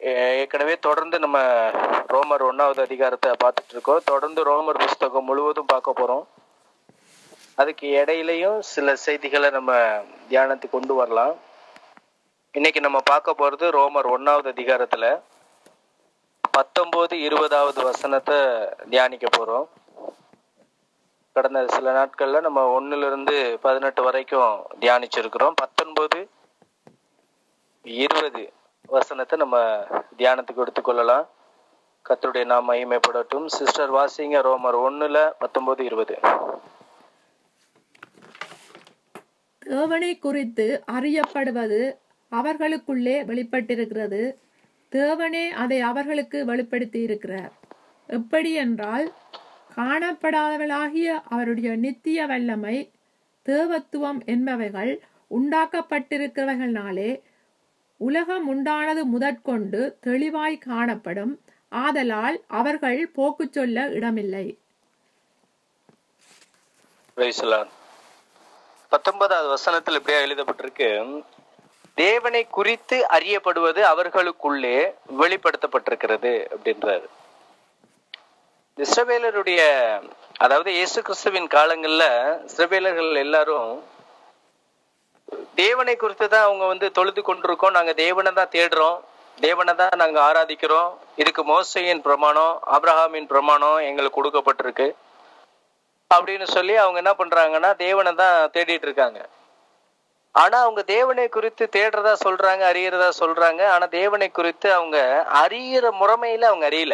ஏ- ஏற்கனவே தொடர்ந்து நம்ம ரோமர் ஒன்னாவது அதிகாரத்தை பார்த்துட்டு இருக்கோம் தொடர்ந்து ரோமர் புஸ்தகம் முழுவதும் பார்க்க போறோம் அதுக்கு இடையிலையும் சில செய்திகளை நம்ம தியானத்துக்கு கொண்டு வரலாம் இன்னைக்கு நம்ம பார்க்க போறது ரோமர் ஒன்னாவது அதிகாரத்துல பத்தொன்பது இருபதாவது வசனத்தை தியானிக்க போறோம் கடந்த சில நாட்கள்ல நம்ம ஒண்ணுல இருந்து பதினெட்டு வரைக்கும் தியானிச்சிருக்கிறோம் பத்தொன்பது இருபது வசனத்தை நம்ம தியானத்துக்கு எடுத்துக்கொள்ளலாம் கர்த்தருடைய நாம் மகிமைப்படட்டும் சிஸ்டர் வாசிங்க ரோமர் ஒண்ணுல பத்தொன்பது இருபது தேவனை குறித்து அறியப்படுவது அவர்களுக்குள்ளே வெளிப்பட்டிருக்கிறது தேவனே அதை அவர்களுக்கு வெளிப்படுத்தி இருக்கிறார் எப்படி என்றால் காணப்படாதவளாகிய அவருடைய நித்திய வல்லமை தேவத்துவம் என்பவைகள் உண்டாக்கப்பட்டிருக்கிறவைகளினாலே உலகம் உண்டானது முதற்கொண்டு தெளிவாய் காணப்படும் ஆதலால் அவர்கள் போக்கு சொல்ல இடமில்லை Praise the Lord. பத்தொன்பதாவது வசனத்தில் இப்படியா எழுதப்பட்டிருக்கு தேவனை குறித்து அறியப்படுவது அவர்களுக்குள்ளே வெளிப்படுத்தப்பட்டிருக்கிறது அப்படின்றாரு இஸ்ரவேலருடைய அதாவது இயேசு கிறிஸ்துவின் காலங்கள்ல இஸ்ரவேலர்கள் எல்லாரும் தேவனை குறித்து தான் அவங்க வந்து தொழுது கொண்டிருக்கோம் நாங்க தேவனை தான் தேடுறோம் தேவனை தான் நாங்க ஆராதிக்கிறோம் இதுக்கு மோசையின் பிரமாணம் ஆபிரகாமின் பிரமாணம் எங்களுக்கு கொடுக்கப்பட்டிருக்கு அப்படின்னு சொல்லி அவங்க என்ன பண்றாங்கன்னா தேவனை தான் தேடிட்டு இருக்காங்க ஆனா அவங்க தேவனை குறித்து தேடுறதா சொல்றாங்க அறியறதா சொல்றாங்க ஆனா தேவனை குறித்து அவங்க அறியிற முறைமையில அவங்க அறியல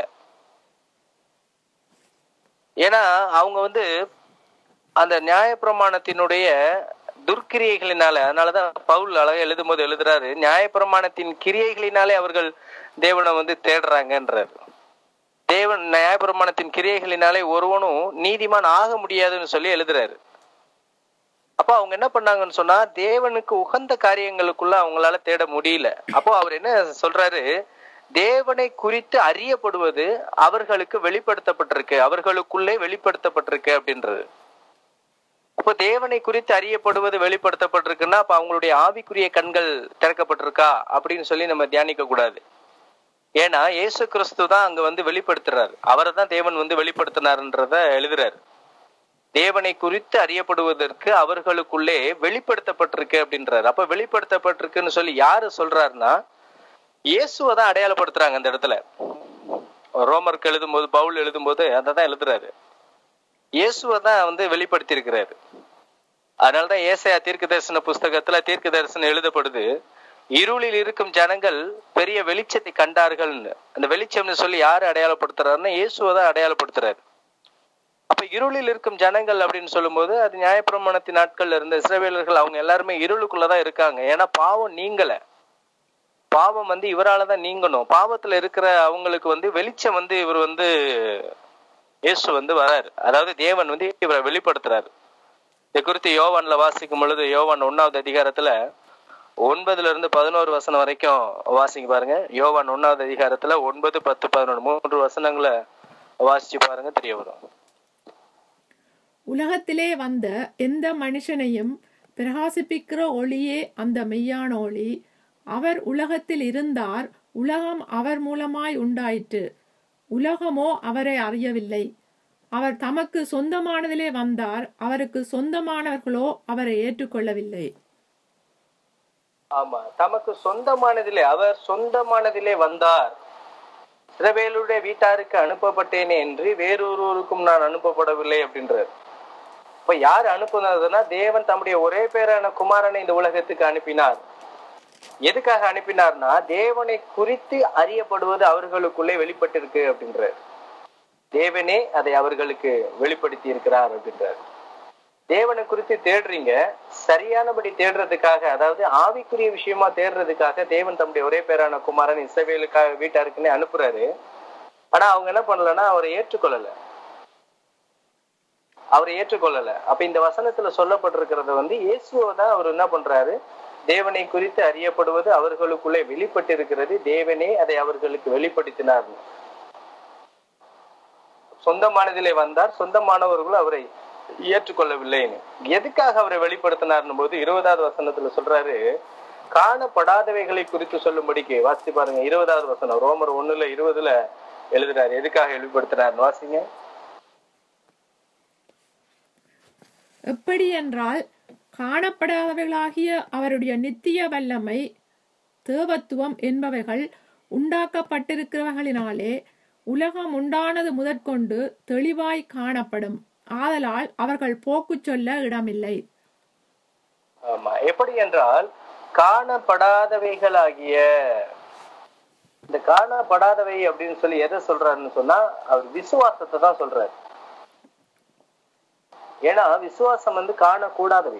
ஏன்னா அவங்க வந்து அந்த நியாயப்பிரமாணத்தினுடைய துர்க்கிரியைகளினால அதனாலதான் பவுல் அழகா எழுதும் போது எழுதுறாரு நியாயப்பிரமாணத்தின் கிரியைகளினாலே அவர்கள் தேவனை வந்து தேடுறாங்கன்றார் தேவன் நியாயப்பிரமாணத்தின் கிரியைகளினாலே ஒருவனும் நீதிமான் ஆக முடியாதுன்னு சொல்லி எழுதுறாரு அப்போ அவங்க என்ன பண்ணாங்கன்னு சொன்னா தேவனுக்கு உகந்த காரியங்களுக்குள்ள அவங்களால தேட முடியல அப்போ அவர் என்ன சொல்றாரு தேவனை குறித்து அறியப்படுவது அவர்களுக்கு வெளிப்படுத்தப்பட்டிருக்கு அவர்களுக்குள்ளே வெளிப்படுத்தப்பட்டிருக்கு அப்படின்றது அப்போ தேவனை குறித்து அறியப்படுவது வெளிப்படுத்தப்பட்டிருக்குன்னா அப்ப அவங்களுடைய ஆவிக்குரிய கண்கள் திறக்கப்பட்டிருக்கா அப்படின்னு சொல்லி நம்ம தியானிக்க கூடாது ஏன்னா இயேசு கிறிஸ்து தான் அங்க வந்து வெளிப்படுத்துறாரு அவரை தான் தேவன் வந்து வெளிப்படுத்தினாருன்றத எழுதுறாரு தேவனை குறித்து அறியப்படுவதற்கு அவர்களுக்குள்ளே வெளிப்படுத்தப்பட்டிருக்கு அப்படின்றாரு அப்ப வெளிப்படுத்தப்பட்டிருக்குன்னு சொல்லி யாரு சொல்றாருன்னா இயேசுவை தான் அடையாளப்படுத்துறாங்க அந்த இடத்துல ரோமருக்கு எழுதும் போது பவுல் எழுதும் போது அதை தான் எழுதுறாரு இயேசுவை தான் வந்து வெளிப்படுத்தி இருக்கிறாரு அதனாலதான் ஏசையா தீர்க்க தரிசன புஸ்தகத்துல தீர்க்க தரிசனம் எழுதப்படுது இருளில் இருக்கும் ஜனங்கள் பெரிய வெளிச்சத்தை கண்டார்கள்னு அந்த வெளிச்சம்னு சொல்லி யாரு அடையாளப்படுத்துறாருன்னா இயேசுவை தான் அடையாளப்படுத்துறாரு அப்ப இருளில் இருக்கும் ஜனங்கள் அப்படின்னு சொல்லும்போது அது நியாயப்பிரமாணத்தின் நாட்கள்ல இருந்த இஸ்ரவேலர்கள் அவங்க எல்லாருமே இருளுக்குள்ளதான் இருக்காங்க ஏன்னா பாவம் நீங்கல பாவம் வந்து இவரால தான் நீங்கணும் பாவத்துல இருக்கிற அவங்களுக்கு வந்து வெளிச்சம் வந்து இவர் வந்து இயேசு வந்து வராரு அதாவது தேவன் வந்து இவரை வெளிப்படுத்துறாரு இதை குறித்து யோவான்ல வாசிக்கும் பொழுது யோவான் ஒன்னாவது அதிகாரத்துல ஒன்பதுல இருந்து பதினோரு வசனம் வரைக்கும் வாசிங்க பாருங்க யோவான் ஒன்னாவது அதிகாரத்துல ஒன்பது பத்து பதினொன்று மூன்று வசனங்களை வாசிச்சு பாருங்க தெரிய வரும் உலகத்திலே வந்த எந்த மனுஷனையும் பிரகாசிப்பிக்கிற ஒளியே அந்த மெய்யான ஒளி அவர் உலகத்தில் இருந்தார் உலகம் அவர் மூலமாய் உண்டாயிற்று உலகமோ அவரை அறியவில்லை அவர் தமக்கு சொந்தமானதிலே வந்தார் அவருக்கு சொந்தமானவர்களோ அவரை ஏற்றுக்கொள்ளவில்லை ஆமா தமக்கு சொந்தமானதிலே அவர் சொந்தமானதிலே வந்தார் இஸ்ரவேலுடைய வீட்டாருக்கு அனுப்பப்பட்டேனே என்று வேறொருவருக்கும் நான் அனுப்பப்படவில்லை அப்படின்றார் இப்ப யார் அனுப்புனதுன்னா தேவன் தம்முடைய ஒரே பேரான குமாரனை இந்த உலகத்துக்கு அனுப்பினார் எதுக்காக அனுப்பினார்னா தேவனை குறித்து அறியப்படுவது அவர்களுக்குள்ளே வெளிப்பட்டிருக்கு அப்படின்றார் தேவனே அதை அவர்களுக்கு வெளிப்படுத்தி இருக்கிறார் அப்படின்றார் தேவனை குறித்து தேடுறீங்க சரியானபடி தேடுறதுக்காக அதாவது ஆவிக்குரிய விஷயமா தேடுறதுக்காக தேவன் தம்முடைய ஒரே பேரான குமாரன் இசைவேலுக்காக வீட்டாருக்குன்னே அனுப்புறாரு ஆனா அவங்க என்ன பண்ணலன்னா அவரை ஏற்றுக்கொள்ளல அவரை ஏற்றுக்கொள்ளல அப்ப இந்த வசனத்துல சொல்லப்பட்டிருக்கிறது வந்து இயேசுவை தான் அவர் என்ன பண்றாரு தேவனை குறித்து அறியப்படுவது அவர்களுக்குள்ளே வெளிப்பட்டிருக்கிறது தேவனே அதை அவர்களுக்கு வெளிப்படுத்தினார் சொந்தமானதிலே வந்தார் சொந்தமானவர்கள் அவரை ஏற்றுக்கொள்ளவில்லைன்னு எதுக்காக அவரை வெளிப்படுத்தினார்னும் போது இருபதாவது வசனத்துல சொல்றாரு காணப்படாதவைகளை குறித்து சொல்லும்படிக்கு வாசித்து பாருங்க இருபதாவது வசனம் ரோமர் ஒண்ணுல இருபதுல எழுதுறாரு எதுக்காக வெளிப்படுத்துறாரு வாசிங்க எப்படி என்றால் காணப்படாதவைகளாகிய அவருடைய நித்திய வல்லமை தேவத்துவம் என்பவைகள் உண்டாக்கப்பட்டிருக்கிறவர்களினாலே உலகம் உண்டானது முதற்கொண்டு தெளிவாய் காணப்படும் ஆதலால் அவர்கள் போக்கு சொல்ல இடமில்லை ஆமா எப்படி என்றால் காணப்படாதவைகளாகிய இந்த காணப்படாதவை அப்படின்னு சொல்லி எதை சொல்றாருன்னு சொன்னா அவர் விசுவாசத்தை தான் சொல்றாரு ஏன்னா விசுவாசம் வந்து காணக்கூடாதவை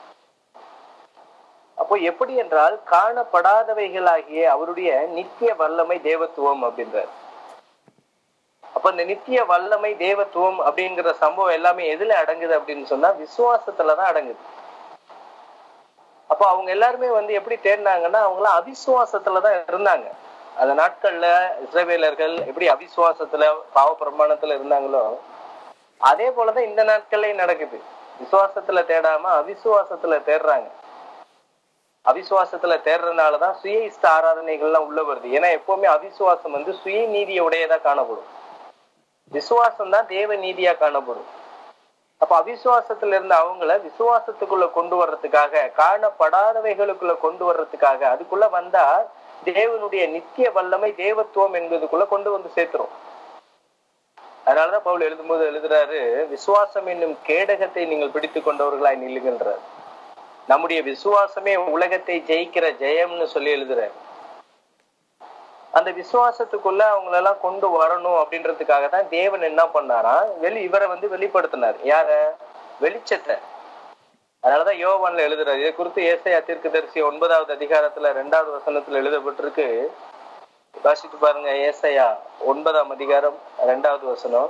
அப்போ எப்படி என்றால் காணப்படாதவைகளாகிய அவருடைய நித்திய வல்லமை தேவத்துவம் அப்படின்றார் அப்ப இந்த நித்திய வல்லமை தேவத்துவம் அப்படிங்கிற சம்பவம் எல்லாமே எதுல அடங்குது அப்படின்னு சொன்னா விசுவாசத்துலதான் அடங்குது அப்போ அவங்க எல்லாருமே வந்து எப்படி தேடினாங்கன்னா அவங்களாம் அவிசுவாசத்துலதான் இருந்தாங்க அந்த நாட்கள்ல இஸ்ரவேலர்கள் எப்படி அவிசுவாசத்துல பாவ பிரமாணத்துல இருந்தாங்களோ அதே போலதான் இந்த நாட்கள்லயும் நடக்குது விசுவாசத்துல தேடாம அவிசுவாசத்துல தேடுறாங்க அவிசுவாசத்துல தேடுறதுனாலதான் சுய இஷ்ட ஆராதனைகள்லாம் உள்ள வருது ஏன்னா எப்பவுமே அவிசுவாசம் வந்து சுய நீதிய உடையதா காணப்படும் விசுவாசம் தான் தேவ நீதியா காணப்படும் அப்ப அவிசுவாசத்துல இருந்த அவங்கள விசுவாசத்துக்குள்ள கொண்டு வர்றதுக்காக காணப்படாதவைகளுக்குள்ள கொண்டு வர்றதுக்காக அதுக்குள்ள வந்தா தேவனுடைய நித்திய வல்லமை தேவத்துவம் என்பதுக்குள்ள கொண்டு வந்து சேர்த்துரும் அதனாலதான் பவுல் எழுதும்போது எழுதுறாரு விசுவாசம் என்னும் கேடகத்தை நீங்கள் பிடித்து கொண்டவர்களாய் நில்லுகின்றார் நம்முடைய விசுவாசமே உலகத்தை ஜெயிக்கிற ஜெயம்னு சொல்லி எழுதுறாரு அந்த விசுவாசத்துக்குள்ள அவங்களெல்லாம் கொண்டு வரணும் அப்படின்றதுக்காக தான் தேவன் என்ன பண்ணாராம் வெளி இவரை வந்து வெளிப்படுத்தினார் யார வெளிச்சத்தை அதனாலதான் யோவான்ல எழுதுறாரு இதை குறித்து ஏசையா தீர்க்கதரிசி ஒன்பதாவது அதிகாரத்துல ரெண்டாவது வசனத்துல எழுதப்பட்டிருக்கு வாசித்து பாருங்க ஏசையா ஒன்பதாம் அதிகாரம் ரெண்டாவது வசனம்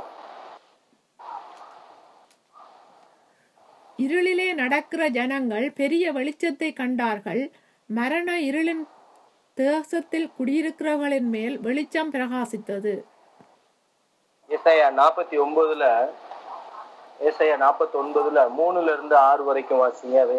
இருளிலே நடக்கிற ஜனங்கள் பெரிய வெளிச்சத்தை கண்டார்கள் மரண இருளின் தேசத்தில் குடியிருக்கிறவர்களின் மேல் வெளிச்சம் பிரகாசித்தது ஏசாயா நாற்பத்தி ஒன்பதுல ஏசாயா நாற்பத்தி ஒன்பதுல மூணுல இருந்து ஆறு வரைக்கும் வாசிங்க அது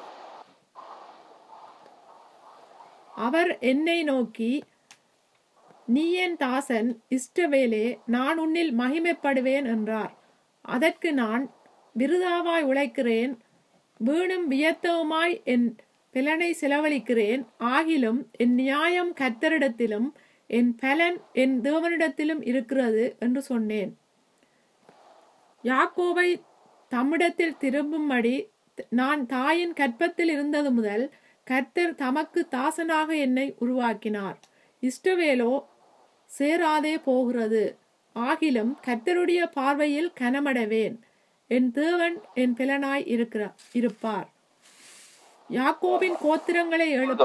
அவர் என்னை நோக்கி நீ என் தாசன் இஷ்டவேலே நான் உன்னில் மகிமைப்படுவேன் என்றார் அதற்கு நான் விருதாவாய் உழைக்கிறேன் வீணும் வியத்தவுமாய் என் பிலனை செலவழிக்கிறேன் ஆகிலும் என் நியாயம் கத்தரிடத்திலும் என் பலன் என் தேவனிடத்திலும் இருக்கிறது என்று சொன்னேன் யாக்கோபை தம்மிடத்தில் திரும்பும்படி நான் தாயின் கற்பத்தில் இருந்தது முதல் கர்த்தர் தமக்கு தாசனாக என்னை உருவாக்கினார் இஷ்டவேலோ சேராதே போகிறது ஆகிலும் கர்த்தருடைய பார்வையில் கனமடைவேன் என் தேவன் என் பிலனாய் இருக்கிற இருப்பார் யாக்கோபின் கோத்திரங்களை எழு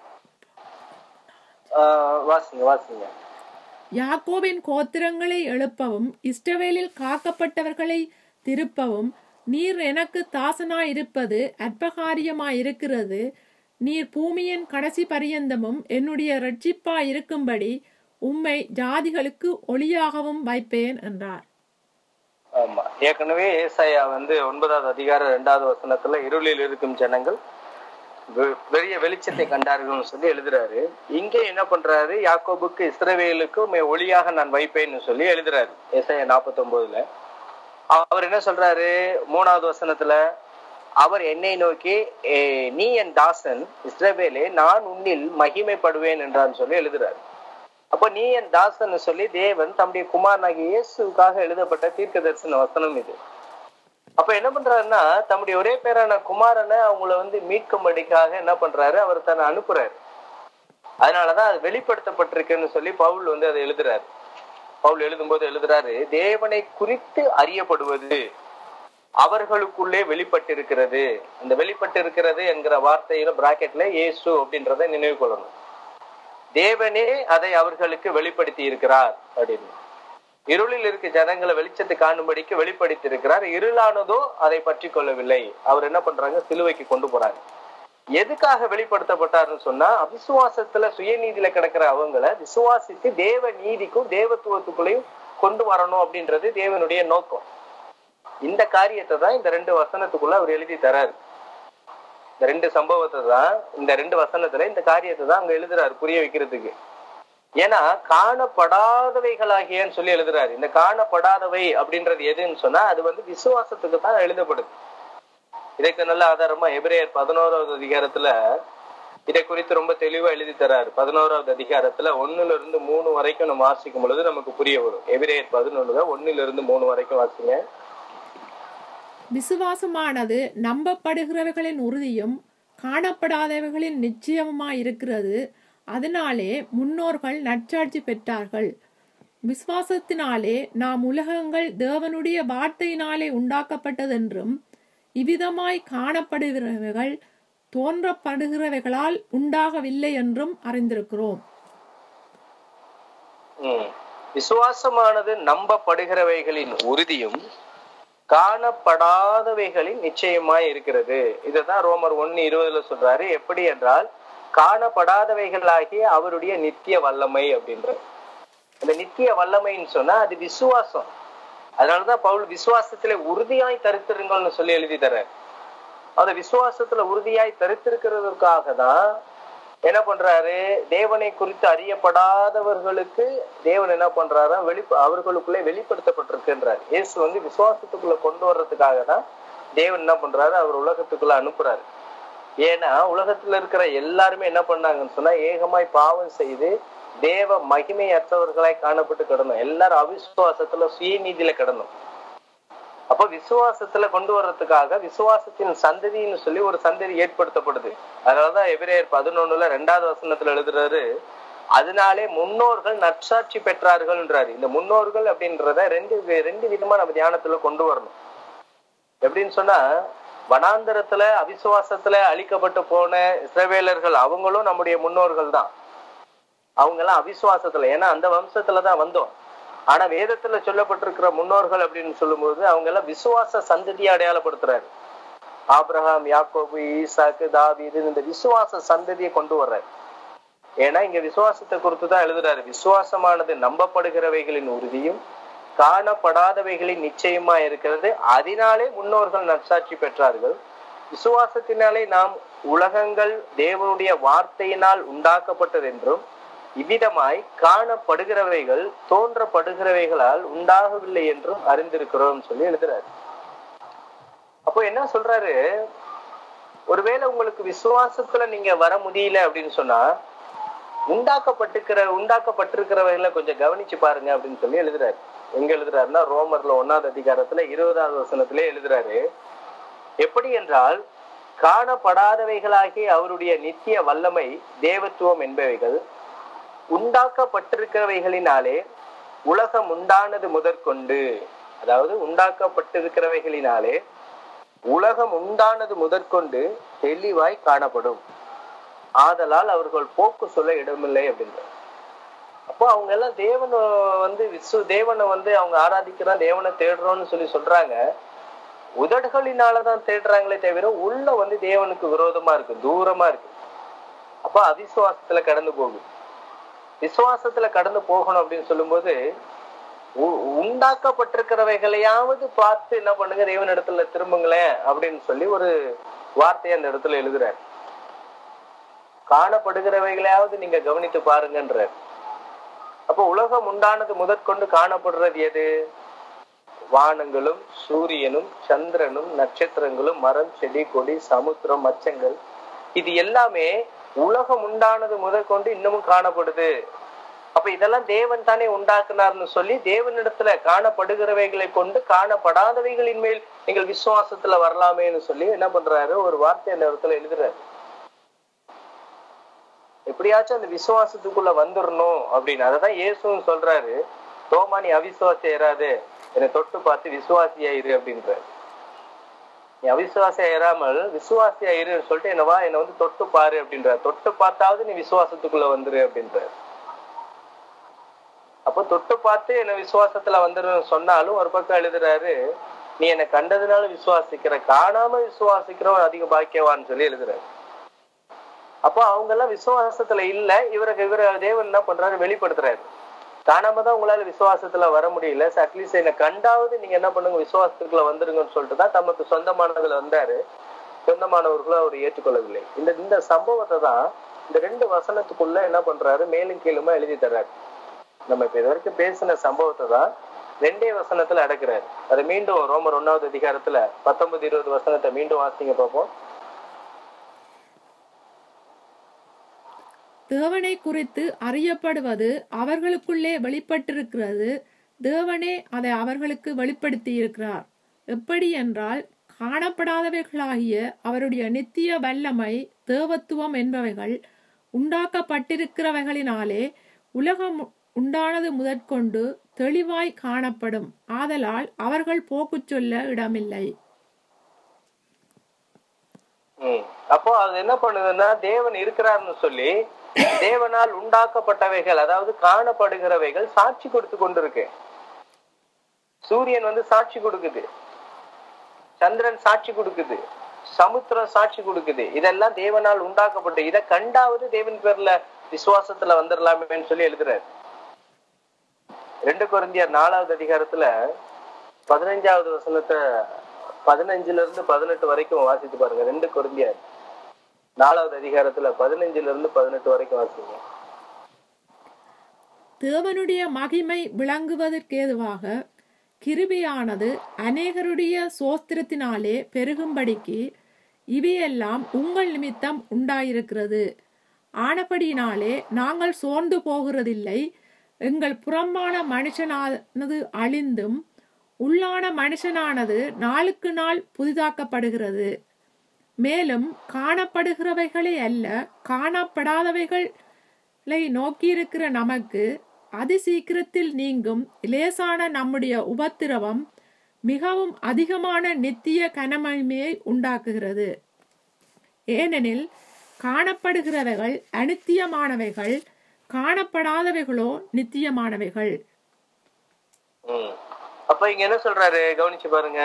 ஆஹ் வாசிங்க வாசிங்க யாக்கோபின் கோத்திரங்களை எழுப்பவும் இஸ்ரவேலில் காக்கப்பட்டவர்களை திருப்பவும் நீர் எனக்கு தாசனாயிருப்பது அற்பகாரியமாயிருக்கிறது நீர் பூமியின் கடைசி பரியந்தமும் என்னுடைய ரட்சிப்பாயிருக்கும்படி உம்மை ஜாதிகளுக்கு ஒளியாகவும் வைப்பேன் என்றார் ஆமா ஏற்கனவே ஏசாயா வந்து ஒன்பதாவது அதிகாரம் ரெண்டாவது வசனத்துல இருளில் இருக்கும் ஜனங்கள் வெ- பெரிய வெளிச்சத்தை கண்டார்கள்னு சொல்லி எழுதுறாரு இங்கே என்ன பண்றாரு யாக்கோபுக்கு இஸ்ரவேலுக்கு உம்மை ஒளியாக நான் வைப்பேன்னு சொல்லி எழுதுறாரு ஏசாயா நாற்பத்தி ஒன்பதுல அவர் என்ன சொல்றாரு மூணாவது வசனத்துல அவர் என்னை நோக்கி "ஏ, நீ என் தாசன் இஸ்ரவேலே நான் உன்னில் மகிமைப்படுவேன் என்றான்னு சொல்லி எழுதுறாரு அப்ப நீ என் தாசன் சொல்லி தேவன் தம்முடைய குமாரனாகிய இயேசுக்காக எழுதப்பட்ட தீர்க்க தரிசன வசனம் இது அப்ப என்ன பண்றாருன்னா தம்முடைய ஒரே பேரான குமாரனை அவங்கள வந்து மீட்கும்படிக்காக என்ன பண்றாரு அவர் தன்னை அனுப்புறாரு அதனாலதான் அது வெளிப்படுத்தப்பட்டிருக்குன்னு சொல்லி பவுல் வந்து அதை எழுதுறாரு பவுல் எழுதும்போது எழுதுறாரு தேவனை குறித்து அறியப்படுவது அவர்களுக்குள்ளே வெளிப்பட்டிருக்கிறது அந்த வெளிப்பட்டிருக்கிறது என்கிற வார்த்தையில பிராக்கெட்ல இயேசு அப்படின்றத நினைவு கொள்ளணும் தேவனே அதை அவர்களுக்கு வெளிப்படுத்தி இருக்கிறார் அப்படின்னு இருளில் இருக்க ஜனங்களை வெளிச்சத்தை காணும்படிக்கு வெளிப்படுத்தி இருக்கிறார் இருளானதோ அதை பற்றி கொள்ளவில்லை அவர் என்ன பண்றாங்க சிலுவைக்கு கொண்டு போறாங்க எதுக்காக வெளிப்படுத்தப்பட்டாருன்னு சொன்னா அவிசுவாசத்துல சுயநீதியில கிடக்கிற அவங்கள விசுவாசித்து தேவ நீதிக்கும் தேவத்துவத்துக்குள்ளேயும் கொண்டு வரணும் அப்படின்றது தேவனுடைய நோக்கம் இந்த காரியத்தை தான் இந்த ரெண்டு வசனத்துக்குள்ள அவர் எழுதி தராரு இந்த ரெண்டு சம்பவத்தை தான் இந்த ரெண்டு வசனத்துல இந்த காரியத்தை தான் அங்க எழுதுறாரு புரிய வைக்கிறதுக்கு ஏன்னா காணப்படாதவைகளாகியன்னு சொல்லி எழுதுறாரு இந்த காணப்படாதவை அப்படின்றது எதுன்னு சொன்னா அது வந்து விசுவாசத்துக்கு தான் எழுதப்படுது இதுக்கு நல்ல ஆதாரமா எபிரேயர் பதினோராவது அதிகாரத்துல இதை குறித்து ரொம்ப தெளிவா எழுதி தராரு பதினோராவது அதிகாரத்துல ஒண்ணுல இருந்து மூணு வரைக்கும் நம்ம வாசிக்கும் பொழுது நமக்கு புரிய வரும் எபிரேயர் பதினொன்னுல ஒண்ணுல இருந்து மூணு வரைக்கும் வாசிங்க விசுவாசமானது நம்பப்படுகிறவைகளின் உறுதியும் காணப்படாதவைகளின் நிச்சயமுமாய் இருக்கிறது அதனாலே முன்னோர்கள் நற்சாட்சி பெற்றார்கள் விசுவாசத்தினாலே நாம் உலகங்கள் தேவனுடைய வார்த்தையினாலே உண்டாக்கப்பட்டதென்றும் இவ்விதமாய் காணப்படுகிறவைகள் தோன்றப்படுகிறவைகளால் உண்டாகவில்லை என்றும் அறிந்திருக்கிறோம் ம். விசுவாசமானது நம்பப்படுகிறவைகளின் உறுதியும் காணப்படாதவைகளின் நிச்சயமாய் இருக்கிறது இதுதான் ரோமர் ஒன்னு இருபதுல சொல்றாரு எப்படி என்றால் காணப்படாதவைகளாகிய அவருடைய நித்திய வல்லமை அப்படின்ற அந்த நித்திய வல்லமைன்னு சொன்னா அது விசுவாசம் அதனாலதான் பவுல் விசுவாசத்திலே உறுதியாய் தரித்திருங்கள்னு சொல்லி எழுதி தர்றார் அந்த விசுவாசத்துல உறுதியாய் தரித்திருக்கிறதுக்காக தான் என்ன பண்றாரு தேவனை குறித்து அறியப்படாதவர்களுக்கு தேவன் என்ன பண்றாரா வெளி அவர்களுக்குள்ளே வெளிப்படுத்தப்பட்டிருக்குன்றார் இயேசு வந்து விசுவாசத்துக்குள்ள கொண்டு வர்றதுக்காக தான் தேவன் என்ன பண்றாரு அவர் உலகத்துக்குள்ள அனுப்புறாரு ஏன்னா உலகத்துல இருக்கிற எல்லாருமே என்ன பண்ணாங்கன்னு சொன்னா ஏகமாய் பாவம் செய்து தேவ மகிமையற்றவர்களாய் காணப்பட்டு கிடணும் எல்லாரும் அவிசுவாசத்துல சுயநீதியில கிடணும் அப்ப விசுவாசத்துல கொண்டு வர்றதுக்காக விசுவாசத்தின் சந்ததின்னு சொல்லி ஒரு சந்ததி ஏற்படுத்தப்படுது அதனாலதான் எபிரேயர் பதினொன்னுல ரெண்டாவது வசனத்துல எழுதுறாரு அதனாலே முன்னோர்கள் நற்சாட்சி பெற்றார்கள்ன்றாரு இந்த முன்னோர்கள் அப்படின்றத ரெண்டு வி- ரெண்டு விதமா நம்ம தியானத்துல கொண்டு வரணும் எப்படின்னு சொன்னா வனாந்தரத்துல அவிசுவாசத்துல அழிக்கப்பட்டு போன இஸ்ரவேலர்கள் அவங்களும் நம்முடைய முன்னோர்கள் தான் அவங்க எல்லாம் அவிசுவாசத்துல ஏன்னா அந்த வம்சத்துல தான் வந்தோம் ஆனா வேதத்துல சொல்லப்பட்டிருக்கிற முன்னோர்கள் அப்படின்னு சொல்லும்போது அவங்க எல்லாம் விசுவாச சந்ததியை அடையாளப்படுத்துறாரு ஆபிரகாம் யாக்கோபு ஈசாக்கு தாவீது இந்த விசுவாச சந்ததியை கொண்டு வர்றாரு ஏன்னா இங்க விசுவாசத்தை குறித்து தான் எழுதுறாரு விசுவாசமானது நம்பப்படுகிறவைகளின் உறுதியும் காணப்படாதவைகளின் நிச்சயமா இருக்கிறது அதனாலே முன்னோர்கள் நற்சாட்சி பெற்றார்கள் விசுவாசத்தினாலே நாம் உலகங்கள் தேவனுடைய வார்த்தையினால் உண்டாக்கப்பட்டது என்றும் இவ்விதமாய் காணப்படுகிறவைகள் தோன்றப்படுகிறவைகளால் உண்டாகவில்லை என்றும் அறிந்திருக்கிறோம் சொல்லி எழுதுறாரு அப்போ என்ன சொல்றாரு ஒருவேளை உங்களுக்கு விசுவாசத்துல நீங்க வர முடியல அப்படின்னு சொன்னா உண்டாக்கப்பட்டிருக்கிற உண்டாக்கப்பட்டிருக்கிறவைகளை கொஞ்சம் கவனிச்சு பாருங்க அப்படின்னு சொல்லி எழுதுறாரு எங்க எழுதுறாருன்னா ரோமர்ல ஒன்னாவது அதிகாரத்துல இருபதாவது வசனத்திலே எழுதுறாரு எப்படி என்றால் காணப்படாதவைகளாகிய அவருடைய நித்திய வல்லமை தேவத்துவம் என்பவைகள் உண்டாக்கப்பட்டிருக்கிறவைகளினாலே உலகம் உண்டானது முதற்கொண்டு அதாவது உண்டாக்கப்பட்டிருக்கிறவைகளினாலே உலகம் உண்டானது முதற்கொண்டு தெளிவாய் காணப்படும் ஆதலால் அவர்கள் போக்கு சொல்ல இடமில்லை அப்படின்ற அப்போ அவங்க எல்லாம் தேவனை வந்து விசு தேவனை வந்து அவங்க ஆராதிக்கிறோம் தேவனை தேடுறோம்னு சொல்லி சொல்றாங்க உதடுகளினாலதான் தேடுறாங்களே தவிர உள்ள வந்து தேவனுக்கு விரோதமா இருக்கு தூரமா இருக்கு அப்ப அவிசுவாசத்துல கடந்து போகுது விசுவாசத்துல கடந்து போகணும் அப்படின்னு சொல்லும்போது உ- உண்டாக்கப்பட்டிருக்கிறவைகளையாவது பார்த்து என்ன பண்ணுங்க தேவன் இடத்துல திரும்புங்களேன் அப்படின்னு சொல்லி ஒரு வார்த்தையை அந்த இடத்துல எழுதுறார் காணப்படுகிறவைகளையாவது நீங்க கவனித்து பாருங்கன்றார் அப்போ உலகம் உண்டானது முதற்கொண்டு காணப்படுறது எது வானங்களும் சூரியனும் சந்திரனும் நட்சத்திரங்களும் மரம் செடி கொடி சமுத்திரம் மச்சங்கள் இது எல்லாமே உலகம் உண்டானது முதற்கொண்டு இன்னமும் காணப்படுது அப்ப இதெல்லாம் தேவன் தானே உண்டாக்குனார்னு சொல்லி தேவனிடத்துல காணப்படுகிறவைகளை கொண்டு காணப்படாதவைகளின் மேல் நீங்கள் விசுவாசத்துல வரலாமேன்னு சொல்லி என்ன பண்றாரு ஒரு வார்த்தை அந்த இடத்துல எழுதுறாரு எப்படியாச்சும் அந்த விசுவாசத்துக்குள்ள வந்துடணும் அப்படின்னு அததான் இயேசுவும் சொல்றாரு தோமா நீ அவிசுவாசி ஏறாது என்னை தொட்டு பார்த்து விசுவாசி ஆயிரு அப்படின்றாரு நீ அவிசுவாசி ஏறாமல் விசுவாசி ஆயிருன்னு சொல்லிட்டு என்னவா என்னை வந்து தொட்டு பாரு அப்படின்றார் தொட்டு பார்த்தாவது நீ விசுவாசத்துக்குள்ள வந்துரு அப்படின்றார் அப்போ தொட்டு பார்த்து என்ன விசுவாசத்துல வந்துருன்னு சொன்னாலும் ஒரு பக்கம் எழுதுறாரு நீ என்னை கண்டதுனால விசுவாசிக்கிற காணாம விசுவாசிக்கிறவன் அதிக பாக்கியவான்னு சொல்லி எழுதுறாரு அப்போ அவங்க எல்லாம் விசுவாசத்துல இல்ல இவருக்கு இவர தேவன் என்ன பண்றாரு வெளிப்படுத்துறாரு காணாம தான் உங்களால விசுவாசத்துல வர முடியல அட்லீஸ்ட் என்னை கண்டாவது நீங்க என்ன பண்ணுங்க விசுவாசத்துக்குள்ள வந்துருங்கன்னு சொல்லிட்டு தான் தமக்கு சொந்தமானதுல வந்தாரு சொந்தமானவர்களோ அவர் ஏற்றுக்கொள்ளவில்லை இந்த இந்த சம்பவத்தை தான் இந்த ரெண்டு வசனத்துக்குள்ள என்ன பண்றாரு மேலும் கீழுமா எழுதி தர்றாரு நம்ம இப்ப இது வரைக்கும் பேசின சம்பவத்தை தான் ரெண்டே வசனத்துல அடக்குறாரு அதை மீண்டும் ரோமர் ஒன்னாவது அதிகாரத்துல பத்தொன்பது இருபது வசனத்தை மீண்டும் வாசிங்க பார்ப்போம் தேவனை குறித்து அறியப்படுவது அவர்களுக்குள்ளே வெளிப்பட்டிருக்கிறது தேவனே அதை அவர்களுக்கு வெளிப்படுத்தி இருக்கிறார் எப்படி என்றால் காணப்படாதவைகளாகிய அவருடைய நித்திய வல்லமை தேவத்துவம் என்பவைகள் உண்டாக்கப்பட்டிருக்கிறவைகளினாலே உலகம் உண்டானது முதற்கொண்டு தெளிவாய் காணப்படும் ஆதலால் அவர்கள் போக்குச் சொல்ல இடமில்லை ம். அப்போ அது என்ன பண்ணுதுன்னா தேவன் இருக்கிறார்னு சொல்லி தேவனால் உண்டாக்கப்பட்டவைகள் அதாவது காணப்படுகிறவைகள் சாட்சி கொடுத்து கொண்டிருக்கு சூரியன் வந்து சாட்சி கொடுக்குது சந்திரன் சாட்சி கொடுக்குது சமுத்திரம் சாட்சி கொடுக்குது இதெல்லாம் தேவனால் உண்டாக்கப்பட்டு இதை கண்டாவது தேவன் பேர்ல விசுவாசத்துல வந்துடலாமேன்னு சொல்லி எழுதுறாரு ரெண்டு கொரிந்தியர் நாலாவது அதிகாரத்துல பதினஞ்சாவது வசனத்தை பதினஞ்சுல இருந்து பதினெட்டு வரைக்கும் வாசித்து பாருங்க ரெண்டு கொரிந்தியர் நாலாவது அதிகாரத்துல பதினஞ்சுல இருந்து பதினெட்டு வரைக்கும் வாசிங்க தேவனுடைய மகிமை விளங்குவதற்கேதுவாக கிருபையானது அநேகருடைய சோஸ்திரத்தினாலே பெருகும்படிக்கு இவையெல்லாம் உங்கள் நிமித்தம் உண்டாயிருக்கிறது ஆனபடியினாலே நாங்கள் சோர்ந்து போகிறதில்லை எங்கள் புறம்பான மனுஷனானது அழிந்தும் உள்ளான மனுஷனானது நாளுக்கு நாள் புதிதாக்கப்படுகிறது மேலும் காணப்படுகிறவைகளே அல்ல காணப்படாதவைகளை நோக்கியிருக்கிற நமக்கு அதி சீக்கிரத்தில் நீங்கும் லேசான நம்முடைய உபத்திரவம் மிகவும் அதிகமான நித்திய கனமகிமையை உண்டாக்குகிறது ஏனெனில் காணப்படுகிறவைகள் அனித்தியமானவைகள் காணப்படாதவைகளோ நித்தியமானவைகள் ம். அப்ப இங்க என்ன சொல்றாரு கவனிச்சு பாருங்க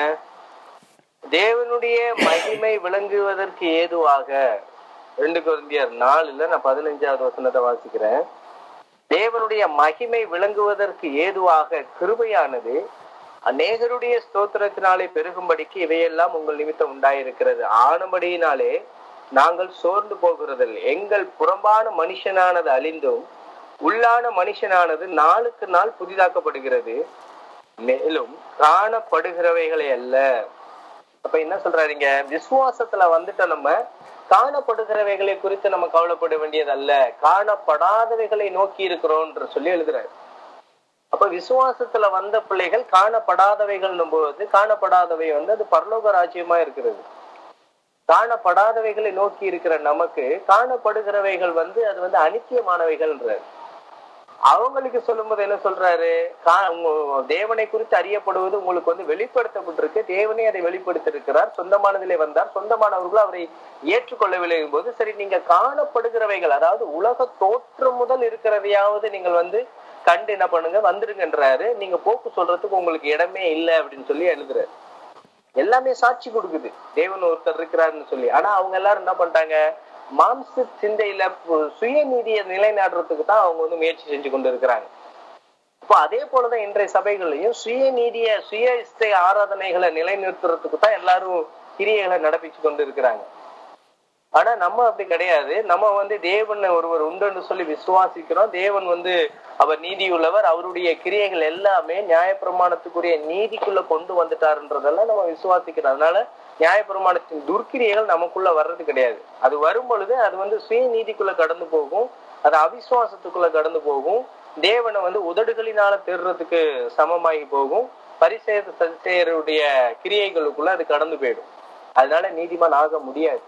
தேவனுடைய மகிமை விளங்குவதற்கு ஏதுவாக ரெண்டு கொரிந்தியர் நாலுல நான் பதினஞ்சாவது வசனத்தை வாசிக்கிறேன் தேவனுடைய மகிமை விளங்குவதற்கு ஏதுவாக கிருபையானது அநேகருடைய ஸ்தோத்திரத்தினாலே பெருகும்படிக்கு இவையெல்லாம் உங்கள் நிமித்தம் உண்டாயிருக்கிறது ஆனபடியினாலே நாங்கள் சோர்ந்து போகிறதில்லை எங்கள் புறம்பான மனுஷனானது அழிந்தும் உள்ளான மனுஷனானது நாளுக்கு நாள் புதிதாக்கப்படுகிறது மேலும் காணப்படுகிறவைகளே அல்ல அப்ப என்ன சொல்றாருங்க விசுவாசத்துல வந்துட்டு நம்ம காணப்படுகிறவைகளை குறித்து நம்ம கவலைப்பட வேண்டியது அல்ல காணப்படாதவைகளை நோக்கி இருக்கிறோம்ன்ற சொல்லி எழுதுறாரு அப்ப விசுவாசத்துல வந்த பிள்ளைகள் காணப்படாதவைகள் போது காணப்படாதவை வந்து அது பரலோக ராஜ்யமா இருக்கிறது காணப்படாதவைகளை நோக்கி இருக்கிற நமக்கு காணப்படுகிறவைகள் வந்து அது வந்து அனித்தியமானவைகள்ன்றார் அவங்களுக்கு சொல்லும்போது என்ன சொல்றாரு கா- உங்க- தேவனை குறித்து அறியப்படுவது உங்களுக்கு வந்து வெளிப்படுத்தப்பட்டிருக்கு தேவனே அதை வெளிப்படுத்தியிருக்கிறார் சொந்தமானதிலே வந்தார் சொந்தமானவர்கள் அவரை ஏற்றுக்கொள்ளவில்லை போது சரி நீங்க காணப்படுகிறவைகள் அதாவது உலக தோற்றம் முதல் இருக்கிறதையாவது நீங்கள் வந்து கண்டு என்ன பண்ணுங்க வந்துருங்கன்றாரு நீங்க போக்கு சொல்றதுக்கு உங்களுக்கு இடமே இல்லை அப்படின்னு சொல்லி எழுதுறாரு எல்லாமே சாட்சி கொடுக்குது தேவன் ஒருத்தர் இருக்கிறாருன்னு சொல்லி ஆனா அவங்க எல்லாரும் என்ன பண்ணிட்டாங்க மாம்ச சிந்தையில பு- சுயநீதியை நிலைநாட்டுறதுக்கு தான் அவங்க வந்து முயற்சி செஞ்சு கொண்டு இருக்கிறாங்க இப்போ அதே போலதான் இன்றைய சபைகள்லயும் சுயநீதிய சுய இஷ்டை ஆராதனைகளை நிலைநிறுத்துறதுக்கு தான் எல்லாரும் கிரியைகளை நடப்பிச்சு கொண்டு இருக்கிறாங்க ஆனா நம்ம அப்படி கிடையாது நம்ம வந்து தேவன் ஒருவர் உண்டுன்னு சொல்லி விசுவாசிக்கிறோம் தேவன் வந்து அவர் நீதி உள்ளவர் அவருடைய கிரியைகள் எல்லாமே நியாயப்பிரமாணத்துக்குரிய நீதிக்குள்ள கொண்டு வந்துட்டாருன்றதெல்லாம் நம்ம விசுவாசிக்கிறோம் அதனால நியாயப்பிரமாணத்தின் துர்க்கிரியைகள் நமக்குள்ள வர்றது கிடையாது அது வரும் பொழுது அது வந்து சுய நீதிக்குள்ள கடந்து போகும் அது அவிசுவாசத்துக்குள்ள கடந்து போகும் தேவனை வந்து உதடுகளினால தேடுறதுக்கு சமமாகி போகும் பரிசெயர் சதிசெயருடைய கிரியைகளுக்குள்ள அது கடந்து போயிடும் அதனால நீதிமான் ஆக முடியாது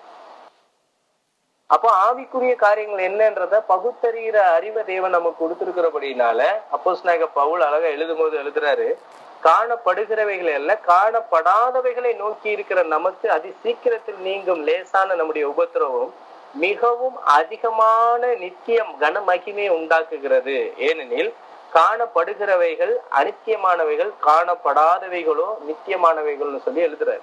அப்போ ஆவிக்குரிய காரியங்கள் என்னன்றத பகுத்தறிகிற அறிவை தேவன் நமக்கு கொடுத்திருக்கிறபடினால அப்போஸ் நாயக பவுல் அழகா எழுதும் போது எழுதுறாரு காணப்படுகிறவைகள் அல்ல காணப்படாதவைகளை நோக்கி இருக்கிற நமக்கு அதி சீக்கிரத்தில் நீங்கும் லேசான நம்முடைய உபத்திரவம் மிகவும் அதிகமான நித்தியம் கன மகிமையை உண்டாக்குகிறது ஏனெனில் காணப்படுகிறவைகள் அனித்தியமானவைகள் காணப்படாதவைகளோ நித்தியமானவைகள்னு சொல்லி எழுதுறாரு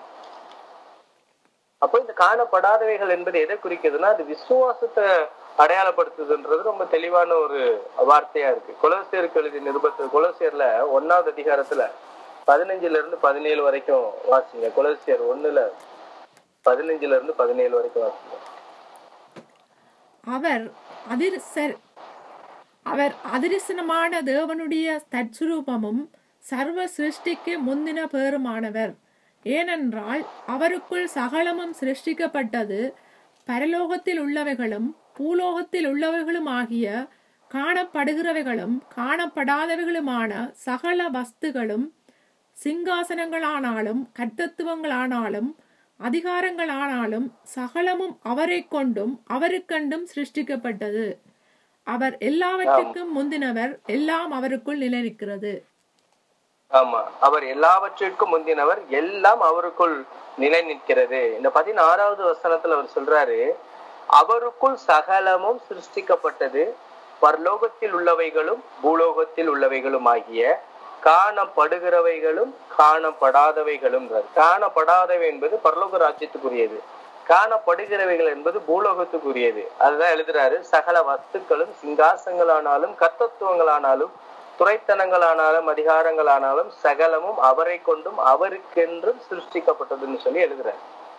அப்போ இந்த காணப்படாதவைகள் என்பது எதை குறிக்குதுன்னா அது விசுவாசத்தை அடையாளப்படுத்துதுன்றது ரொம்ப தெளிவான ஒரு வார்த்தையா இருக்கு கொலோசியருக்கு எழுதிய நிருபத்து கொலோசியர்ல ஒன்னாவது அதிகாரத்துல பதினஞ்சுல இருந்து பதினேழு வரைக்கும் வாசிங்க கொலோசியர் ஒண்ணுல பதினஞ்சுல இருந்து பதினேழு வரைக்கும் வாசிங்க அவர் அதிர்சர் அவர் அதிர்சனமான தேவனுடைய தற்சுரூபமும் சர்வ சிருஷ்டிக்கு முந்தின பேருமானவர் ஏனென்றால் அவருக்குள் சகலமும் சிருஷ்டிக்கப்பட்டது பரலோகத்தில் உள்ளவைகளும் பூலோகத்தில் உள்ளவைகளும் ஆகிய காணப்படுகிறவைகளும் காணப்படாதவைகளுமான சகல வஸ்துகளும் சிங்காசனங்களானாலும் கர்த்தத்துவங்களானாலும் அதிகாரங்களானாலும் சகலமும் அவரை கொண்டும் அவருக்கண்டும் சிருஷ்டிக்கப்பட்டது அவர் எல்லாவற்றுக்கும் முந்தினவர் எல்லாம் அவருக்குள் நிலைநிற்கிறது ஆமா அவர் எல்லாவற்றிற்கும் முந்தினவர் எல்லாம் அவருக்குள் நிலை நிற்கிறது இந்த பதினாறாவது வசனத்துல அவர் சொல்றாரு அவருக்குள் சகலமும் சிருஷ்டிக்கப்பட்டது பரலோகத்தில் உள்ளவைகளும் பூலோகத்தில் உள்ளவைகளும் ஆகிய காணப்படுகிறவைகளும் காணப்படாதவைகளும் காணப்படாதவை என்பது பரலோக ராஜ்யத்துக்குரியது காணப்படுகிறவைகள் என்பது பூலோகத்துக்குரியது அதுதான் எழுதுறாரு சகல வஸ்துக்களும் சிங்காசங்களானாலும் கர்த்தத்துவங்களானாலும் துறைத்தனங்களானாலும் அதிகாரங்களானாலும் சகலமும் அவரை கொண்டும் அவருக்கென்றும் சிருஷ்டிக்கப்பட்டதுன்னு சொல்லி எழுதுறாரு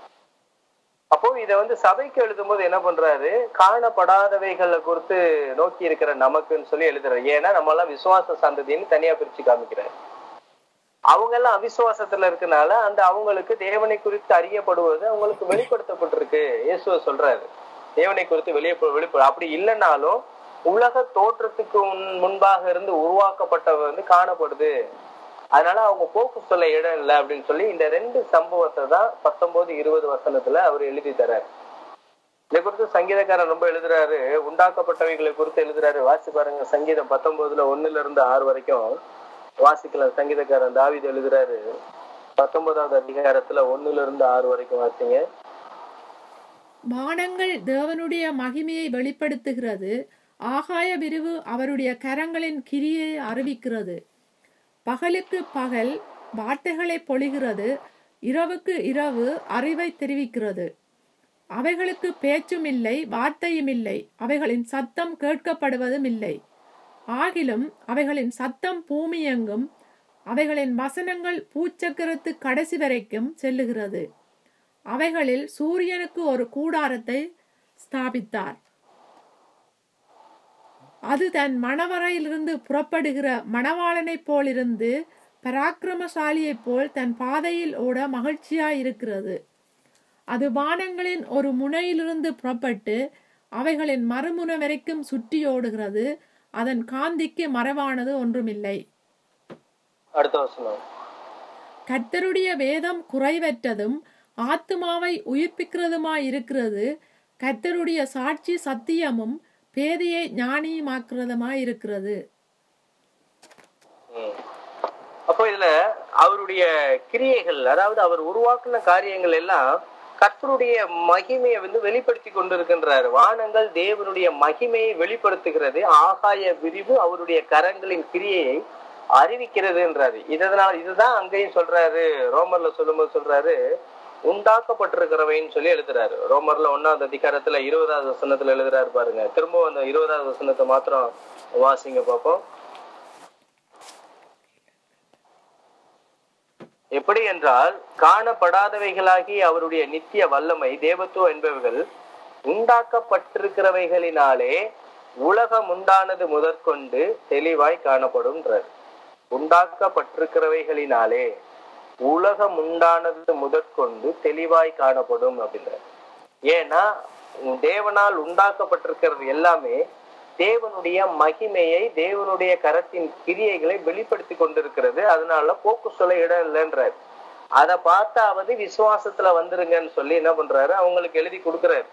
அப்போ இத வந்து சபைக்கு எழுதும் போது என்ன பண்றாரு காணப்படாதவைகளை குறித்து நோக்கி இருக்கிற நமக்குன்னு சொல்லி எழுதுறாரு ஏன்னா நம்ம எல்லாம் விசுவாச சந்ததின்னு தனியா பிரிச்சு காமிக்கிறாரு அவங்க எல்லாம் அவிசுவாசத்துல இருக்கனால அந்த அவங்களுக்கு தேவனை குறித்து அறியப்படுவது அவங்களுக்கு வெளிப்படுத்தப்பட்டிருக்கு இயேசுவ சொல்றாரு தேவனை குறித்து வெளியே வெளிப்பட அப்படி இல்லைன்னாலும் உலக தோற்றத்துக்கு முன்- முன்பாக இருந்து உருவாக்கப்பட்டவ வந்து காணப்படுது அதனால அவங்க போக்கு சொல்ல இடம் இல்லை அப்படின்னு சொல்லி இந்த ரெண்டு சம்பவத்தை தான் பத்தொன்பது இருபது வசனத்துல அவர் எழுதி தர்றாரு இதை குறித்து சங்கீதக்காரன் ரொம்ப எழுதுறாரு உண்டாக்கப்பட்டவைகளை குறித்து எழுதுறாரு வாசி பாருங்க சங்கீதம் பத்தொன்பதுல ஒண்ணுல இருந்து ஆறு வரைக்கும் வாசிக்கலாம் சங்கீதக்காரன் தாவீது எழுதுறாரு பத்தொன்பதாவது அதிகாரத்துல ஒண்ணுல இருந்து ஆறு வரைக்கும் வாசிங்க வானங்கள் தேவனுடைய மகிமையை வெளிப்படுத்துகிறது ஆகாய விரிவு அவருடைய கரங்களின் கிரியை அறிவிக்கிறது பகலுக்கு பகல் வார்த்தைகளை பொழிகிறது இரவுக்கு இரவு அறிவை தெரிவிக்கிறது அவைகளுக்கு பேச்சும் இல்லை வார்த்தையும் இல்லை அவைகளின் சத்தம் கேட்கப்படுவதும் இல்லை ஆகிலும் அவைகளின் சத்தம் பூமியெங்கும் அவைகளின் வசனங்கள் பூச்சக்கரத்து கடைசி வரைக்கும் செல்லுகிறது அவைகளில் சூரியனுக்கு ஒரு கூடாரத்தை ஸ்தாபித்தார் அது தன் மணவரையிலிருந்து புறப்படுகிற மணவாளனைப் போலிருந்து பராக்கிரமசாலியைப் போல் தன் பாதையில் ஓட மகிழ்ச்சியாயிருக்கிறது அது வானங்களின் ஒரு முனையிலிருந்து புறப்பட்டு அவைகளின் மறுமுனை வரைக்கும் சுற்றி ஓடுகிறது அதன் காந்திக்கு மறைவானது ஒன்றுமில்லை அடுத்த வசனம் கர்த்தருடைய வேதம் குறைவற்றதும் ஆத்துமாவை உயிர்ப்பிக்கிறதுமாய் இருக்கிறது கர்த்தருடைய சாட்சி சத்தியமும் பேதையை ஞானியுமாக்குறதுமாய் இருக்கிறது ம். அப்போ இதுல அவருடைய கிரியைகள் அதாவது அவர் உருவாக்குன காரியங்கள் எல்லாம் கர்த்தருடைய மகிமையை வந்து வெளிப்படுத்தி கொண்டிருக்கின்றார் வானங்கள் தேவனுடைய மகிமையை வெளிப்படுத்துகிறது ஆகாய விரிவு அவருடைய கரங்களின் கிரியையை அறிவிக்கிறதுன்றாரு இதனால் இதுதான் அங்கேயும் சொல்றாரு ரோமர்ல சொல்லும்போது சொல்றாரு உண்டாக்கப்பட்டிருக்கிறவைன்னு சொல்லி எழுதுறாரு ரோமர்ல ஒன்னாவது அதிகாரத்துல இருபதாவது வசனத்துல எழுதுறாரு பாருங்க திரும்பவும் அந்த இருபதாவது வசனத்தை மாத்திரம் வாசிங்க பார்ப்போம் எப்படி என்றால் காணப்படாதவைகளாகி அவருடைய நித்திய வல்லமை தேவத்துவம் என்பவைகள் உண்டாக்கப்பட்டிருக்கிறவைகளினாலே உலகம் உண்டானது முதற்கொண்டு தெளிவாய் காணப்படும்ன்றார் உண்டாக்கப்பட்டிருக்கிறவைகளினாலே உலகம் உண்டானது முதற்கொண்டு தெளிவாய் காணப்படும் அப்படின்றார் ஏன்னா தேவனால் உண்டாக்கப்பட்டிருக்கிறது எல்லாமே தேவனுடைய மகிமையை தேவனுடைய கரத்தின் கிரியைகளை வெளிப்படுத்தி கொண்டிருக்கிறது அதனால போக்கு சொல்ல இடம் இல்லைன்றார் அதை பார்த்தாவது விசுவாசத்துல வந்துருங்கன்னு சொல்லி என்ன பண்றாரு அவங்களுக்கு எழுதி கொடுக்கிறாரு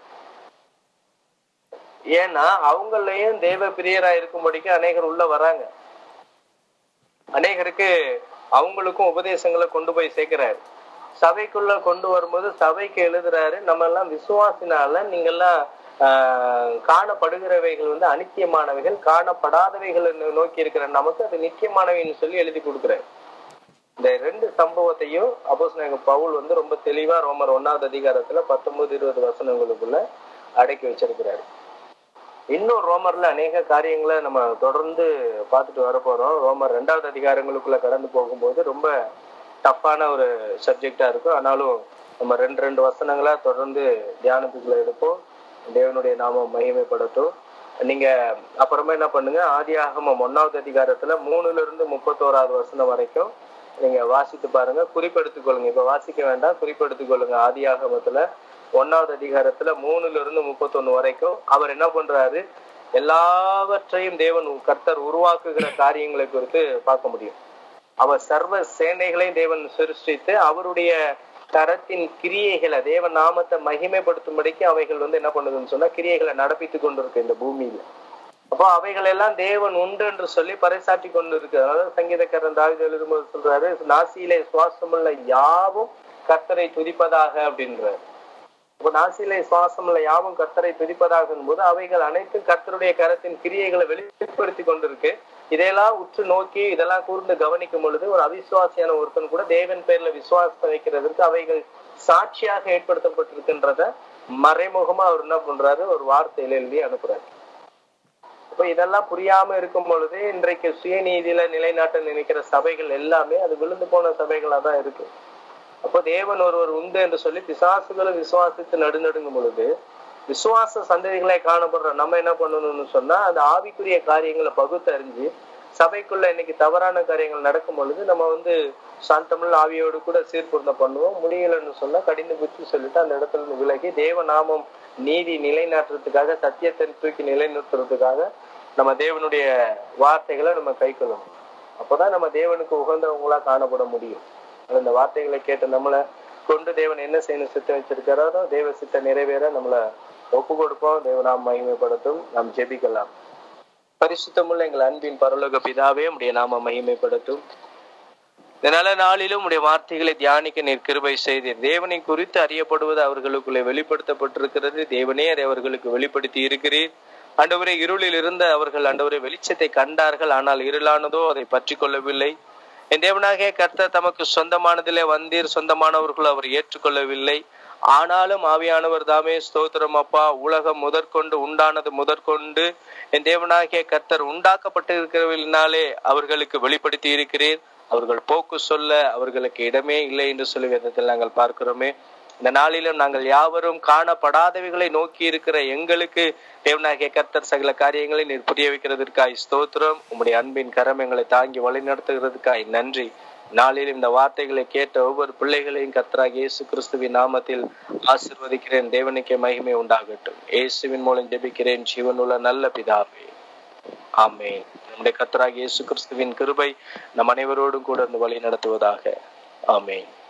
ஏன்னா அவங்களையும் தேவ பிரியரா இருக்கும்படிக்கு அநேகர் உள்ள வராங்க அநேகருக்கு அவங்களுக்கும் உபதேசங்களை கொண்டு போய் சேர்க்கிறாரு சபைக்குள்ள கொண்டு வரும்போது சபைக்கு எழுதுறாரு நம்ம எல்லாம் விசுவாசினால நீங்க எல்லாம் ஆஹ் காணப்படுகிறவைகள் வந்து அனித்தியமானவைகள் காணப்படாதவைகள் நோக்கி இருக்கிற நமக்கு அது நித்தியமானவைன்னு சொல்லி எழுதி கொடுக்குறாரு இந்த ரெண்டு சம்பவத்தையும் அப்போஸ் பவுல் வந்து ரொம்ப தெளிவா ரோமர் ஒன்னாவது அதிகாரத்துல பத்தொன்பது இருபது வசனங்களுக்குள்ள அடக்கி வச்சிருக்கிறாரு இன்னும் ரோமர்ல அநேக காரியங்களை நம்ம தொடர்ந்து பார்த்துட்டு வர போறோம் ரோமர் ரெண்டாவது அதிகாரங்களுக்குள்ள கடந்து போகும்போது ரொம்ப டஃப்பான ஒரு சப்ஜெக்டா இருக்கும் ஆனாலும் நம்ம ரெண்டு ரெண்டு வசனங்களா தொடர்ந்து தியானத்துக்குள்ள எடுப்போம் தேவனுடைய நாமம் மகிமைப்படட்டும் நீங்க அப்புறமா என்ன பண்ணுங்க ஆதி ஆகமம் ஒன்னாவது அதிகாரத்துல மூணுல இருந்து முப்பத்தோராவது வசனம் வரைக்கும் நீங்க வாசித்து பாருங்க குறிப்பெடுத்துக் கொள்ளுங்க இப்ப வாசிக்க வேண்டாம் குறிப்பெடுத்துக் கொள்ளுங்க ஆதி ஆகமத்துல ஒன்னாவது அதிகாரத்துல மூணுல இருந்து முப்பத்தொன்னு வரைக்கும் அவர் என்ன பண்றாரு எல்லாவற்றையும் தேவன் கர்த்தர் உருவாக்குகிற காரியங்களை குறித்து பார்க்க முடியும் அவர் சர்வ சேனைகளையும் தேவன் சிருஷ்டித்து அவருடைய கரத்தின் கிரியைகளை தேவன் நாமத்தை மகிமைப்படுத்தும்படிக்கு அவைகள் வந்து என்ன பண்ணுதுன்னு சொன்னா கிரியைகளை நடப்பித்து கொண்டிருக்கு இந்த பூமியில அப்போ அவைகள் எல்லாம் தேவன் உண்டு என்று சொல்லி பறைசாற்றி கொண்டு இருக்கு அதாவது சங்கீதக்காரன் தாவித எழுதும்போது சொல்றாரு நாசியிலே சுவாசமுள்ள யாவும் கர்த்தரை துதிப்பதாக அப்படின்றாரு இப்போ நாசியிலே சுவாசமுள்ள யாவும் கர்த்தரை துதிப்பதாக போது அவைகள் அனைத்தும் கர்த்தருடைய கரத்தின் கிரியைகளை வெளிப்படுத்தி கொண்டிருக்கு இதையெல்லாம் உற்று நோக்கி இதெல்லாம் கூர்ந்து கவனிக்கும் பொழுது ஒரு அவிசுவாசியான ஒருத்தன் கூட தேவன் பேர்ல விசுவாசம் வைக்கிறதுக்கு அவைகள் சாட்சியாக ஏற்படுத்தப்பட்டிருக்கின்றத மறைமுகமா அவர் என்ன பண்றாரு ஒரு வார்த்தையில எழுதி அனுப்புறாரு அப்ப இதெல்லாம் புரியாம இருக்கும் பொழுது இன்றைக்கு சுயநீதியில நிலைநாட்ட நினைக்கிற சபைகள் எல்லாமே அது விழுந்து போன சபைகளா தான் இருக்கு அப்போ தேவன் ஒருவர் உண்டு என்று சொல்லி பிசாசுகளும் விசுவாசித்து நடுநடுங்கும் பொழுது விசுவாச சந்ததிகளை காணப்படுற நம்ம என்ன பண்ணணும்னு சொன்னா அந்த ஆவிக்குரிய காரியங்களை பகுத்தறிஞ்சு சபைக்குள்ள இன்னைக்கு தவறான காரியங்கள் நடக்கும் பொழுது நம்ம வந்து சாந்தமிழ் ஆவியோடு கூட சீர்பொருந்த பண்ணுவோம் முடியலன்னு சொன்னா கடிந்து புத்தி சொல்லிட்டு அந்த இடத்துல இருந்து விலகி தேவ நாமம் நீதி நிலைநாட்டுறதுக்காக சத்தியத்தை தூக்கி நிலைநிறுத்துறதுக்காக நம்ம தேவனுடைய வார்த்தைகளை நம்ம கை கொள்ளணும் அப்போதான் நம்ம தேவனுக்கு உகந்தவங்களா காணப்பட முடியும் அந்த வார்த்தைகளை கேட்டு நம்மளை கொண்டு தேவன் என்ன செய்யணும் சித்தம் வச்சிருக்கிறாரோ தேவ சித்த நிறைவேற நம்மள ஒப்பு கொடுப்போம் தேவனாம் மகிமைப்படுத்தும் நாம் ஜெபிக்கலாம் பரிசுத்தமுள்ள எங்கள் அன்பின் பரலோக பிதாவே உடைய நாம மகிமைப்படுத்தும் இந்த நல்ல நாளிலும் உடைய வார்த்தைகளை தியானிக்க நீர் கிருபை செய்தீர் தேவனை குறித்து அறியப்படுவது அவர்களுக்குள்ளே வெளிப்படுத்தப்பட்டிருக்கிறது தேவனே அதை அவர்களுக்கு வெளிப்படுத்தி இருக்கிறீர் ஆண்டவரே இருளில் இருந்த அவர்கள் ஆண்டவரே வெளிச்சத்தை கண்டார்கள் ஆனால் இருளானதோ அதை பற்றி கொள்ளவில்லை என் தேவனாகிய கர்த்தர் தமக்கு சொந்தமானதிலே வந்தீர் சொந்தமானவர்கள் அவர் ஏற்றுக்கொள்ளவில்லை ஆனாலும் ஆவியானவர் தாமே ஸ்தோத்திரம் அப்பா உலகம் முதற்கொண்டு உண்டானது முதற்கொண்டு என் தேவனாகிய கர்த்தர் உண்டாக்கப்பட்டிருக்கிறவர்களினாலே அவர்களுக்கு வெளிப்படுத்தி இருக்கிறீர் அவர்கள் போக்கு சொல்ல அவர்களுக்கு இடமே இல்லை என்று சொல்லி விதத்தில் நாங்கள் பார்க்கிறோமே இந்த நாளிலும் நாங்கள் யாவரும் காணப்படாதவைகளை நோக்கி இருக்கிற எங்களுக்கு தேவனாகிய கர்த்தர் சகல காரியங்களை நீர் புரிய வைக்கிறதற்காய் ஸ்தோத்திரம் உம்முடைய அன்பின் கரம் எங்களை தாங்கி வழிநடத்துகிறதுக்காய் நன்றி நாளில் இந்த வார்த்தைகளை கேட்ட ஒவ்வொரு பிள்ளைகளையும் கர்த்தராக இயேசு கிறிஸ்துவின் நாமத்தில் ஆசிர்வதிக்கிறேன் தேவனுக்கே மகிமை உண்டாகட்டும் இயேசுவின் மூலம் ஜெபிக்கிறேன் ஜீவனுள்ள நல்ல பிதாவே ஆமேன் நம்முடைய கர்த்தராக இயேசு கிறிஸ்துவின் கிருபை நம் அனைவரோடும் கூட இந்த வழி நடத்துவதாக ஆமேன்